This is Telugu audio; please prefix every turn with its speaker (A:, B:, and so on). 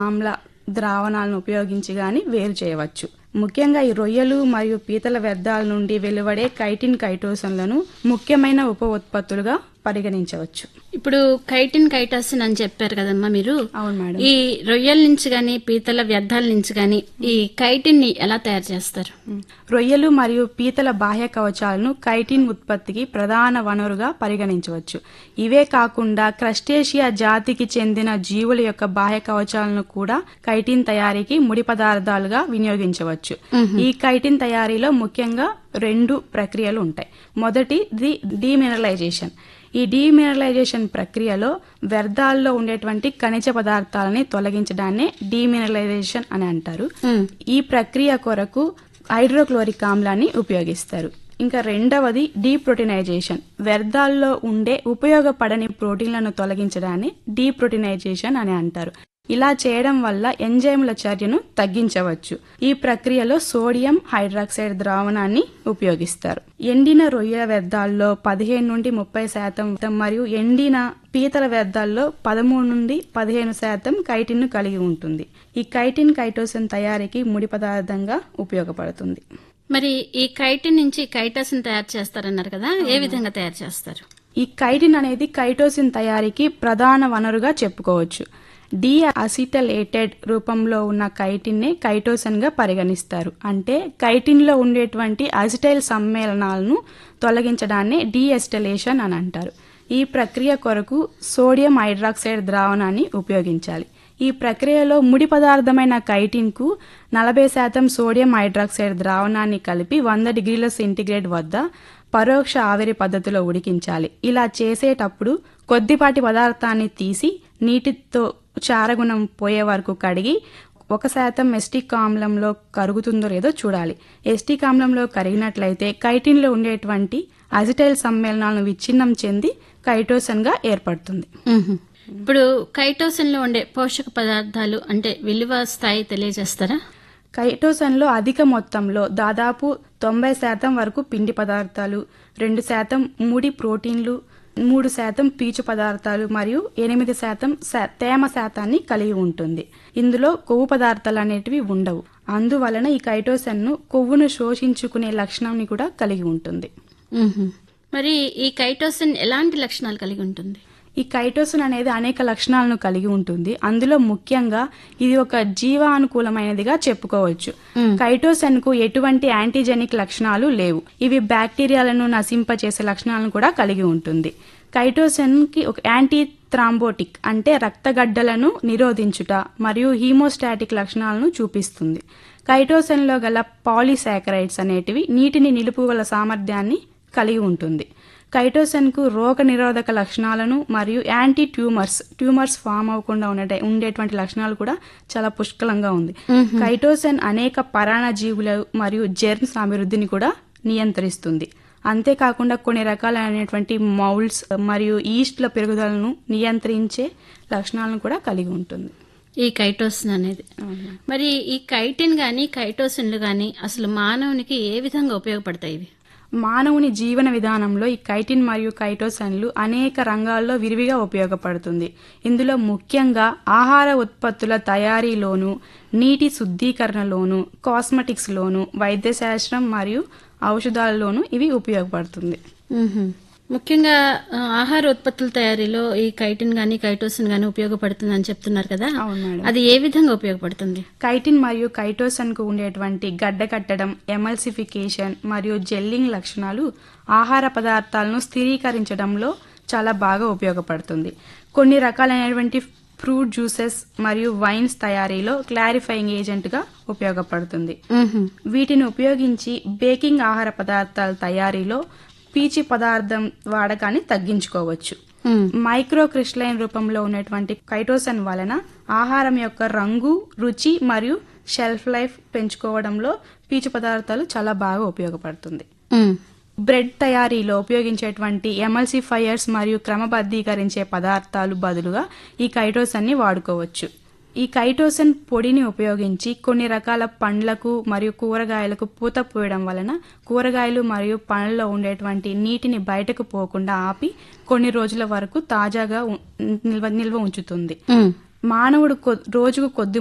A: ఆమ్ల ద్రావణాలను ఉపయోగించి గాని వేరు చేయవచ్చు ముఖ్యంగా ఈ రొయ్యలు మరియు పీతల వ్యర్థాల నుండి వెలువడే కైటిన్ కైటోసన్లను ముఖ్యమైన ఉప ఉత్పత్తులుగా పరిగణించవచ్చు
B: ఇప్పుడు కైటిన్ కైటాసిన్ అని చెప్పారు కదమ్మా మీరు
A: అవును మేడం
B: ఈ రొయ్యల నుంచి గాని పీతల వ్యర్థాల నుంచి గాని ఈ కైటిన్ ని ఎలా తయారు చేస్తారు
A: రొయ్యలు మరియు పీతల బాహ్య కవచాలను కైటిన్ ఉత్పత్తికి ప్రధాన వనరుగా పరిగణించవచ్చు ఇవే కాకుండా క్రస్టేషియా జాతికి చెందిన జీవుల యొక్క బాహ్య కవచాలను కూడా కైటిన్ తయారీకి ముడి పదార్థాలుగా వినియోగించవచ్చు ఈ కైటిన్ తయారీలో ముఖ్యంగా రెండు ప్రక్రియలు ఉంటాయి మొదటి ది డీమినరలైజేషన్ ఈ డీమినరలైజేషన్ ప్రక్రియలో వ్యర్థాల్లో ఉండేటువంటి ఖనిజ పదార్థాలని తొలగించడాన్ని డీమినరలైజేషన్ అని అంటారు ఈ ప్రక్రియ కొరకు హైడ్రోక్లోరిక్ ఆమ్లాన్ని ఉపయోగిస్తారు ఇంకా రెండవది డీప్రోటీనైజేషన్ వ్యర్థాల్లో ఉండే ఉపయోగపడని ప్రోటీన్లను తొలగించడాన్ని డీప్రోటీనైజేషన్ అని అంటారు ఇలా చేయడం వల్ల ఎంజైముల చర్యను తగ్గించవచ్చు ఈ ప్రక్రియలో సోడియం హైడ్రాక్సైడ్ ద్రావణాన్ని ఉపయోగిస్తారు ఎండిన రొయ్యల వ్యర్థాల్లో పదిహేను నుండి ముప్పై శాతం మరియు ఎండిన పీతల వ్యర్థాల్లో పదమూడు నుండి పదిహేను శాతం కైటిన్ కలిగి ఉంటుంది ఈ కైటిన్ కైటోసిన్ తయారీకి ముడి పదార్థంగా ఉపయోగపడుతుంది
B: మరి ఈ కైటిన్ నుంచి కైటాసిన్ తయారు చేస్తారన్నారు కదా ఏ విధంగా తయారు చేస్తారు
A: ఈ కైటిన్ అనేది కైటోసిన్ తయారీకి ప్రధాన వనరుగా చెప్పుకోవచ్చు డి అసిటలేటెడ్ రూపంలో ఉన్న కైటిన్ నే కైటోసన్ గా పరిగణిస్తారు అంటే కైటిన్ లో ఉండేటువంటి అసిటైల్ సమ్మేళనాలను తొలగించడాన్ని డీఎస్టలేషన్ అని అంటారు ఈ ప్రక్రియ కొరకు సోడియం హైడ్రాక్సైడ్ ద్రావణాన్ని ఉపయోగించాలి ఈ ప్రక్రియలో ముడి పదార్థమైన కైటిన్ కు నలభై శాతం సోడియం హైడ్రాక్సైడ్ ద్రావణాన్ని కలిపి వంద డిగ్రీల సెంటీగ్రేడ్ వద్ద పరోక్ష ఆవిరి పద్ధతిలో ఉడికించాలి ఇలా చేసేటప్పుడు కొద్దిపాటి పదార్థాన్ని తీసి నీటితో చారగుణం పోయే వరకు కడిగి ఒక శాతం ఎస్టిక్ ఆమ్లంలో కరుగుతుందో లేదో చూడాలి ఎస్టిక్ ఆమ్లంలో కరిగినట్లయితే కైటిన్లో ఉండేటువంటి అజిటైల్ సమ్మేళనాలను విచ్ఛిన్నం చెంది కైటోసన్ గా ఏర్పడుతుంది
B: మ్మ్. ఇప్పుడు కైటోసిన్ లో ఉండే పోషక పదార్థాలు అంటే విలువ స్థాయి తెలియజేస్తారా
A: కైటోసన్లో అధిక మొత్తంలో దాదాపు తొంభై శాతం వరకు పిండి పదార్థాలు రెండు శాతం ముడి ప్రోటీన్లు మూడు శాతం పీచు పదార్థాలు మరియు ఎనిమిది శాతం శా- తేమ శాతాన్ని కలిగి ఉంటుంది ఇందులో కొవ్వు పదార్థాలు అనేటివి ఉండవు అందువలన ఈ కైటోసన్ను కొవ్వును శోషించుకునే లక్షణాన్ని కూడా కలిగి ఉంటుంది
B: మ్మ్. మరి ఈ కైటోసిన్ ఎలాంటి లక్షణాలు కలిగి ఉంటుంది
A: ఈ కైటోసిన్ అనేది అనేక లక్షణాలను కలిగి ఉంటుంది అందులో ముఖ్యంగా ఇది ఒక జీవానుకూలమైనదిగా చెప్పుకోవచ్చు కైటోసన్ కు ఎటువంటి యాంటీజెనిక్ లక్షణాలు లేవు ఇవి బ్యాక్టీరియాలను నశింపచేసే లక్షణాలను కూడా కలిగి ఉంటుంది కైటోసన్ కి ఒక యాంటీ థ్రాంబోటిక్ అంటే రక్తగడ్డలను నిరోధించుట మరియు హీమోస్టాటిక్ లక్షణాలను చూపిస్తుంది కైటోసన్లో గల పాలీసాకరైడ్స్ అనేటివి నీటిని నిలుపుగల సామర్థ్యాన్ని కలిగి ఉంటుంది కైటోసన్ కు రోగ నిరోధక లక్షణాలను మరియు యాంటీ ట్యూమర్స్ ట్యూమర్స్ ఫామ్ అవ్వకుండా ఉండే ఉండేటువంటి లక్షణాలు కూడా చాలా పుష్కలంగా ఉంది కైటోసన్ అనేక పరాణజీవులు మరియు జెర్మ్స్ అభివృద్ధిని కూడా నియంత్రిస్తుంది అంతేకాకుండా కొన్ని రకాలైనటువంటి మౌల్డ్స్ మరియు ఈస్ట్ల పెరుగుదలను నియంత్రించే లక్షణాలను కూడా కలిగి ఉంటుంది
B: ఈ కైటోసిన్ అనేది మరి ఈ కైటిన్ గాని కైటోసిన్లు గాని అసలు మానవునికి ఏ విధంగా ఉపయోగపడతాయి ఇవి
A: మానవుని జీవన విధానంలో ఈ కైటిన్ మరియు కైటోసన్లు అనేక రంగాల్లో విరివిగా ఉపయోగపడుతుంది ఇందులో ముఖ్యంగా ఆహార ఉత్పత్తుల తయారీలోను నీటి శుద్ధీకరణలోను కాస్మెటిక్స్లోను వైద్యశాస్త్రం మరియు ఔషధాలలోను ఇవి ఉపయోగపడుతుంది
B: మ్మ్. ముఖ్యంగా ఆ, ఆహార ఉత్పత్తుల తయారీలో ఈ కైటిన్ గాని కైటోసిన్ గాని ఉపయోగపడుతుంది అని చెప్తున్నారు కదా
A: అవును మేడం
B: అది ఏ విధంగా ఉపయోగపడుతుంది
A: కైటిన్ మరియు కైటోసన్ కు ఉండేటువంటి గడ్డ కట్టడం ఎమల్సిఫికేషన్ మరియు జెల్లింగ్ లక్షణాలు ఆహార పదార్థాలను స్థిరీకరించడంలో చాలా బాగా ఉపయోగపడుతుంది కొన్ని రకాలైనటువంటి ఫ్రూట్ జ్యూసెస్ మరియు వైన్స్ తయారీలో క్లారిఫైయింగ్ ఏజెంట్ గా ఉపయోగపడుతుంది
B: మ్మ్.
A: వీటిని ఉపయోగించి బేకింగ్ ఆహార పదార్థాల తయారీలో పీచు పదార్థం వాడకాన్ని తగ్గించుకోవచ్చు
B: మ్మ్.
A: మైక్రో క్రిస్టలైన్ రూపంలో ఉన్నటువంటి కైటోసన్ వలన ఆహారం యొక్క రంగు రుచి మరియు షెల్ఫ్ లైఫ్ పెంచుకోవడంలో పీచు పదార్థాలు చాలా బాగా ఉపయోగపడుతుంది
B: మ్మ్.
A: బ్రెడ్ తయారీలో ఉపయోగించేటువంటి ఎమల్సిఫైయర్స్ మరియు క్రమబద్ధీకరించే పదార్థాలు బదులుగా ఈ కైటోసన్ని వాడుకోవచ్చు ఈ కైటోసన్ పొడిని ఉపయోగించి కొన్ని రకాల పండ్లకు మరియు కూరగాయలకు పూత పోయడం వలన కూరగాయలు మరియు పండ్లలో ఉండేటువంటి నీటిని బయటకు పోకుండా ఆపి కొన్ని రోజుల వరకు తాజాగా ఉ- నిల్వ నిల్వ ఉంచుతుంది
B: మ్మ్.
A: మానవుడు కొ- రోజుకు కొద్ది